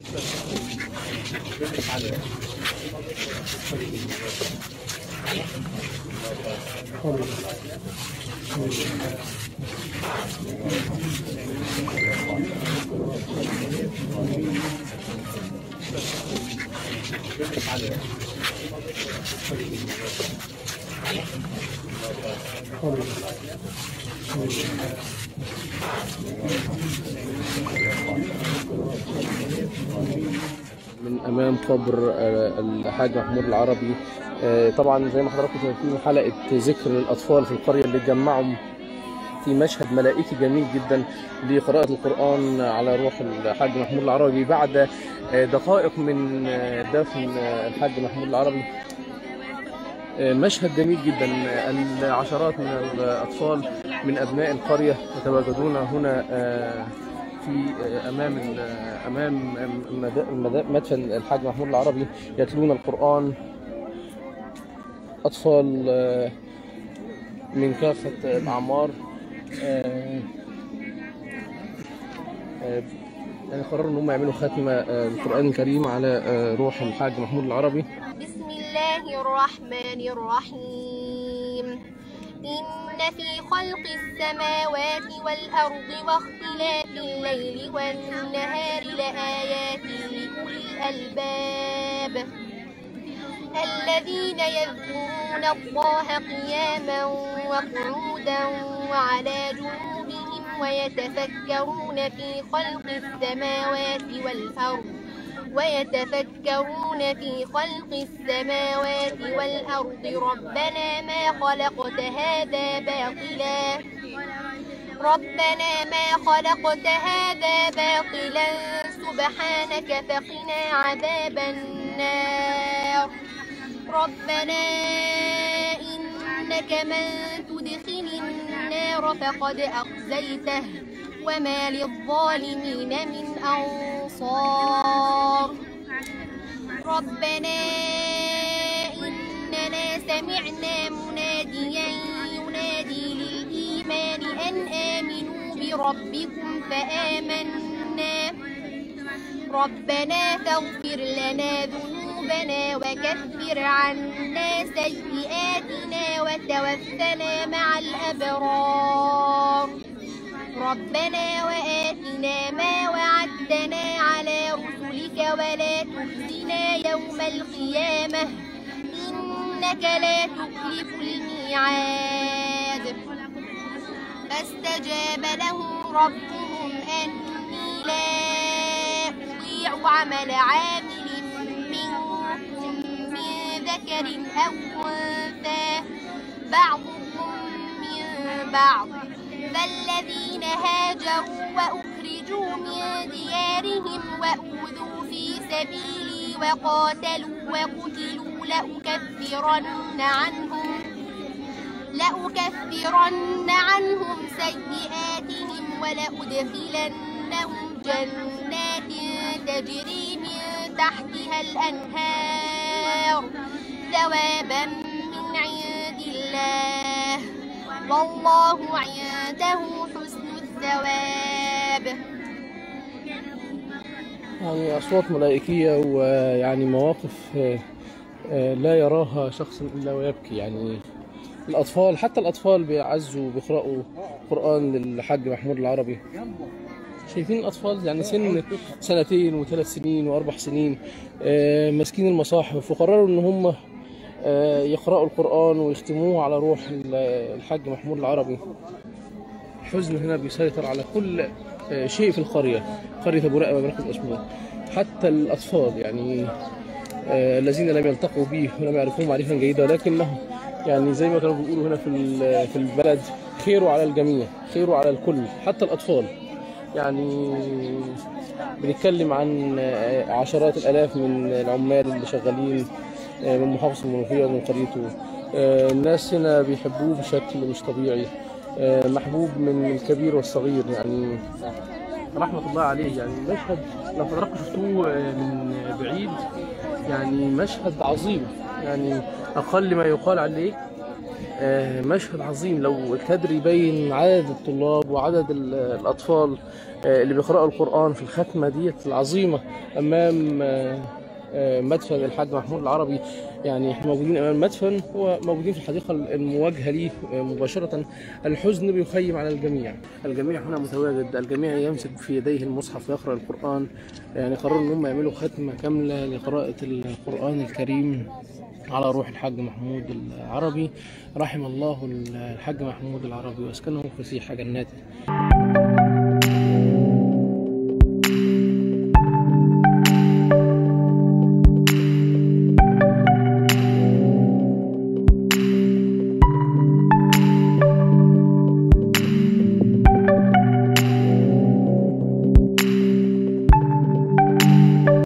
من امام قبر آه، الحاج محمود العربي آه، طبعا زي ما حضراتكم شايفين حلقه ذكر للاطفال في القريه اللي اتجمعوا في مشهد ملائكي جميل جدا لقراءة القرآن على روح الحاج محمود العربي بعد آه، دقائق من آه، دفن آه، الحاج محمود العربي آه، مشهد جميل جدا العشرات من الأطفال من أبناء القرية يتواجدون هنا آه، في آه، أمام ال- آه، أمام مد- مد- مدفن الحاج محمود العربي يتلون القرآن أطفال آه، من كافة الأعمار آه، آه، يعني قرروا ان هم يعملوا ختمه آه، القران الكريم على آه، روح الحاج محمود العربي بسم الله الرحمن الرحيم إن في خلق السماوات والأرض واختلاف الليل والنهار لآيات لأولي الألباب الذين يذكرون الله قياما وقعودا وعلى جنوبهم ويتفكرون في خلق السماوات والأرض ويتفكرون في خلق السماوات والأرض ربنا ما خلقت هذا باطلا ربنا ما خلقت هذا باطلا سبحانك فقنا عذاب النار ربنا إنك من تدخل النار فقد أخزيته وما للظالمين من أنصار ربنا إننا سمعنا مناديا ينادي للإيمان أن آمنوا بربكم فآمنا ربنا فاغفر لنا ذنوبنا وكفر عنا سيئاتنا وتوفنا مع الأبرار ربنا وآتنا ما وعدتنا على رسلك ولا تخزنا يوم القيامة إنك لا تخلف الميعاد فاستجاب لهم ربهم أني لا أضيع عمل عامل منكم من ذكر أو أنثى بعضكم من بعض فالذين هاجروا وأخرجوا من ديارهم وأوذوا في سبيلي وقاتلوا وقتلوا لأكفرن عنهم لأكفرن عنهم سيئاتهم ولأدخلنهم جنات تجري من تحتها الأنهار ثوابا من عند الله والله عنده حسن الثواب يعني اصوات ملائكيه ويعني مواقف آه، آه، لا يراها شخص الا ويبكي يعني الاطفال حتى الاطفال بيعزوا بيقراوا قران للحاج محمود العربي شايفين الاطفال يعني سن سنتين وثلاث سنين واربع سنين آه، ماسكين المصاحف وقرروا ان هم آه، يقرأوا القرآن ويختموه على روح ال- الحاج محمود العربي الحزن هنا بيسيطر على كل آه، شيء في القرية قرية أبو رقبة مركز أسماء حتى الأطفال يعني آه، الذين لم يلتقوا به ولم يعرفوه معرفة جيدة ولكنه يعني زي ما كانوا بيقولوا هنا في ال- في البلد خيره على الجميع خيره على الكل حتى الأطفال يعني بنتكلم عن آه، عشرات الآلاف من العمال اللي شغالين آه، من محافظة المنوفية ومن قريته آه، الناس هنا بيحبوه بشكل مش طبيعي آه، محبوب من الكبير والصغير يعني رحمة الله عليه يعني مشهد لو حضراتكم شفتوه آه، من بعيد يعني مشهد عظيم يعني أقل ما يقال عليه آه، مشهد عظيم لو الكادر يبين عدد الطلاب وعدد ال- الأطفال آه، اللي بيقرأوا القرآن في الختمة ديت العظيمة أمام آه، آه، مدفن الحاج محمود العربي يعني احنا موجودين امام المدفن هو موجودين في الحديقه المواجهه ليه آه، مباشره الحزن بيخيم على الجميع الجميع هنا متواجد الجميع يمسك في يديه المصحف ويقرا القران يعني قرروا ان هم يعملوا ختمه كامله لقراءه القران الكريم على روح الحاج محمود العربي رحم الله الحاج محمود العربي واسكنه فسيح جناته